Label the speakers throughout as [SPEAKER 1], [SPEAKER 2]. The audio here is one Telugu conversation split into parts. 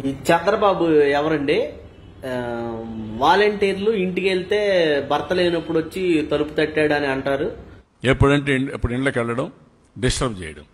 [SPEAKER 1] ఈ చంద్రబాబు ఎవరండి ఆ, వాలంటీర్లు ఇంటికి వెళ్తే భర్త లేనప్పుడు వచ్చి తలుపు తట్టాడని అంటారు
[SPEAKER 2] ఎప్పుడంటే ఇన్- ఎప్పుడు ఇండ్లకి వెళ్ళడం డిస్టర్బ్ చేయడం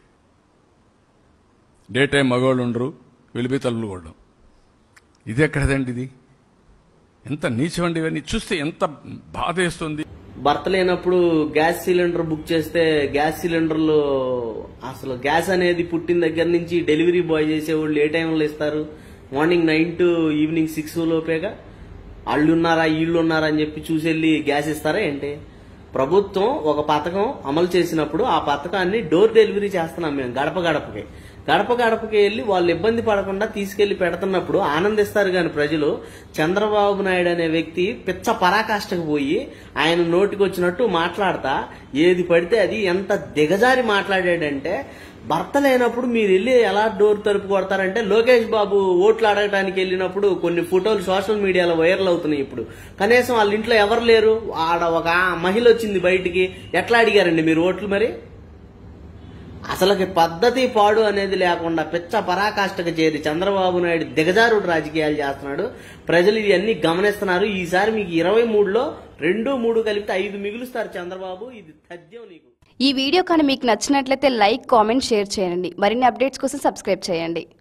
[SPEAKER 2] డే టైం మగవాళ్ళు ఉండరు వెళ్ళిపోయి తలుపులు కొట్టడం ఇది ఎక్కడదండి ఇది ఎంత నీచమండి ఇవన్నీ చూస్తే ఎంత బాధ వేస్తుంది
[SPEAKER 1] భర్త లేనప్పుడు గ్యాస్ సిలిండర్ బుక్ చేస్తే గ్యాస్ సిలిండర్లు అసలు గ్యాస్ అనేది పుట్టిన దగ్గర నుంచి డెలివరీ బాయ్ చేసేవాళ్ళు ఏ టైంలో ఇస్తారు morning nine to evening six లోపేగా వాళ్ళు ఉన్నారా వీళ్ళు ఉన్నారా అని చెప్పి చూసెళ్ళి గ్యాస్ ఇస్తారా ఏంటి ప్రభుత్వం ఒక పథకం అమలు చేసినప్పుడు ఆ పథకాన్ని డోర్ డెలివరీ చేస్తున్నాం మేము గడప గడపకి గడప గడపకి వెళ్ళి వాళ్ళు ఇబ్బంది పడకుండా తీసుకెళ్లి పెడుతున్నప్పుడు ఆనందిస్తారు గాని ప్రజలు చంద్రబాబు నాయుడు అనే వ్యక్తి పిచ్చ పరాకాష్ఠకు పోయి ఆయన నోటికి వచ్చినట్టు మాట్లాడతా ఏది పడితే అది ఎంత దిగజారి మాట్లాడాడంటే భర్త లేనప్పుడు మీరు వెళ్ళి ఎలా డోర్ తలుపు కొడతారంటే లోకేష్ బాబు ఓట్లు అడగడానికి వెళ్ళినప్పుడు కొన్ని ఫోటోలు సోషల్ మీడియాలో వైరల్ అవుతున్నాయి ఇప్పుడు కనీసం వాళ్ళ ఇంట్లో ఎవరు లేరు ఆడ ఒక మహిళ వచ్చింది బయటికి ఎట్లా అడిగారండి మీరు ఓట్లు మరి అసలుకి పద్ధతి పాడు అనేది లేకుండా పిచ్చ పరాకాష్ఠకు చేరి చంద్రబాబు నాయుడు దిగజారుడు రాజకీయాలు చేస్తున్నాడు ప్రజలు ఇవన్నీ గమనిస్తున్నారు ఈసారి మీకు ఇరవై మూడులో రెండు మూడు కలిపితే ఐదు మిగులుస్తారు చంద్రబాబు ఇది తథ్యం నీకు
[SPEAKER 3] ఈ వీడియో కానీ మీకు నచ్చినట్లయితే లైక్ కామెంట్ షేర్ చేయండి మరిన్ని అప్డేట్స్ కోసం సబ్స్క్రైబ్ చేయండి